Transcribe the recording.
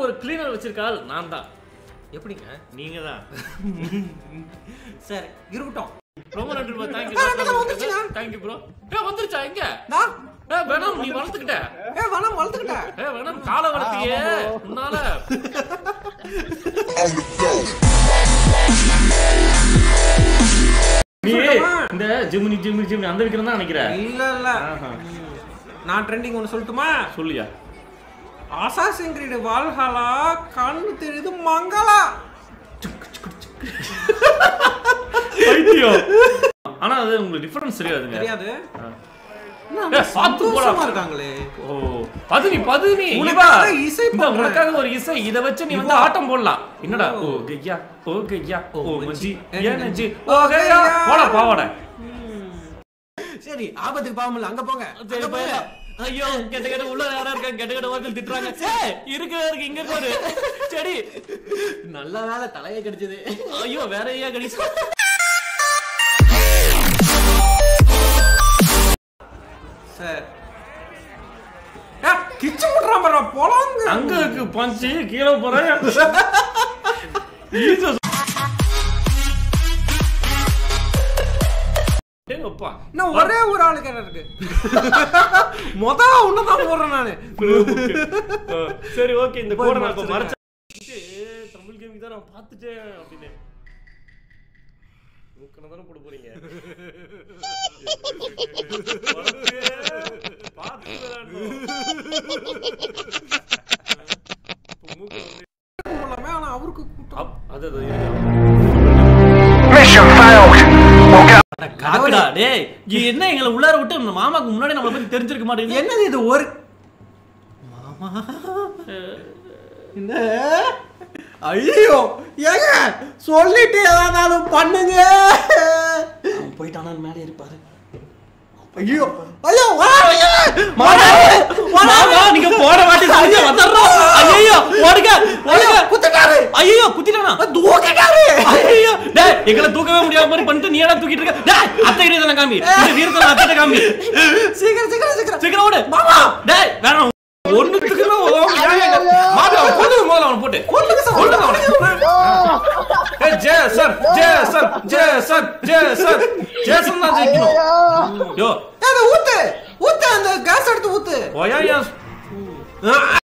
ஒரு கிளீனர் வச்சிருக்காள் நான் தான் எப்படிங்க நீங்க தான் சரி இருக்கட்டும் ரொம்ப நன்றி ப்ரோ ஆ, வந்துருச்சுங்க. தேங்க்யூ தேங்க்யூ ப்ரோ ஏ வந்துருச்சா எங்க நான் ஏ வேணாம் நீ வளர்த்துக்கிட்ட ஏ வேணாம் வளர்த்துக்கிட்டேன் ஏ வேணாம் காலை வளர்த்தியே உன்னால நீ இந்த ஜிம்னி ஜிம்னி ஜிம்னி அந்த விக்ரம் தான் நினைக்கிற இல்ல இல்ல ஆஹா. நான் ட்ரெண்டிங் ஒன்று சொல்லட்டுமா சொல்லியா அசாசின் கிரீடு வால்ஹாலா கண்ணு தெரியுது மங்களா பைத்தியம் ஆனா அது உங்களுக்கு டிஃபரன்ஸ் தெரியாதுங்க தெரியாது ஆ. என்ன, ஏ, பார்த்து போடா. சந்தோஷமா இருக்காங்களே ஓ பதுனி பதுனி உனக்காக இவா. இசை இந்த பண்றேன். உனக்காக ஒரு இசை இத வச்சு நீ வந்து இவா. ஆட்டம் போடலாம் என்னடா ஓ. ஓ கையா ஓ கையா ஓ ஓ மச்சி, மச்சி ஏன் ஏன் நெஞ்சி ஓ ஓ கையா கையா. போடா பாவாடா சரி ஆபத்துக்கு பாவம் இல்ல அங்க போங்க சரி அங்க போங்க. போயிடலாம். ஐயோ கெட்ட கெட்ட உள்ள யாரா இருக்காங்க கெட்ட கெட்ட வார்த்தை திட்டுறாங்க ஏய், இருக்கு இருக்கு இங்க பாரு சரி நல்ல வேலை தலையை கடிச்சது ஐயோ வேற ஐயா கணேஷ் சார் ஏ, கிச்சு முட்டுறான் பாரு பொலங்க அங்க இருக்கு பஞ்சு கீழே போறேன் ஈசோ. ஏங்கப்பா இன்னும் ஒரே ஒரு ஆளு கேட்ட இருக்கு மொத உன்னதான் போடுறேன் நானு ஆ, சரி ஓகே இந்த போய் கோடை நான் இப்ப மறைச்சிருங்க. மறைச்சேன் தமிழ் கேமிங் தான் நான் பார்த்துட்டேன் அப்படின்னு மூக்கனை தானே போட போறீங்க உனக்கு பார்த்து விளையாடணும். இப்ப மூக்கு வந்து- போடலாமே ஆனா அவருக்கு கூட்டம் அப், அது அது இருக்கு. Mission failed. We'll get காக்குடா, டேய் இது என்ன எங்களை உள்ளார விட்டு நம்ம மாமாக்கு முன்னாடி நம்மளை பத்தி தெரிஞ்சிருக்க மாட்டேங்குது என்னது இது ஒரு மாமா என்ன ஐயோ ஏங்க சொல்லிட்டு ஏதானாலும் பண்ணுங்க அவன் போயிட்டானா மேலே இருப்பாரு ஐயோ ஐயோ வராதீங்க! மாமா, நீங்க போட மாட்டீங்க சரியா வந்துடுறோம் ஐயோ ஓடுங்க ஓடுங்க குத்திட்டாரு ஐயோ குத்திட்டானா தூக்கிட்டாரு ஐயோ டேய் எங்களை தூக்கவே முடியாத மாதிரி பண்ணிட்டு நீ ஏடா தூக்கிட்டு இருக்க டேய் அத்தை கிட்ட தான காமி இந்த வீரத்தை அத்தை காமி சீக்கிரம் சீக்கிரம் சீக்கிரம் சீக்கிரம் ஓடு மாமா டேய் வேணாம் ஒண்ணுத்துக்கு மாமா கொண்டு முதல்ல அவனை போட்டு கொல்லுங்க சார், கொல்லுங்க அவனை ஏய் ஜே சார் ஜே சார் ஜே சார் ஜே சார் ஜேசன் தான் ஜெயிக்கணும் யோ ஏய், அதை ஊத்து ஊத்து அந்த கேஸ் எடுத்து ஊத்து ஒயா ஆ,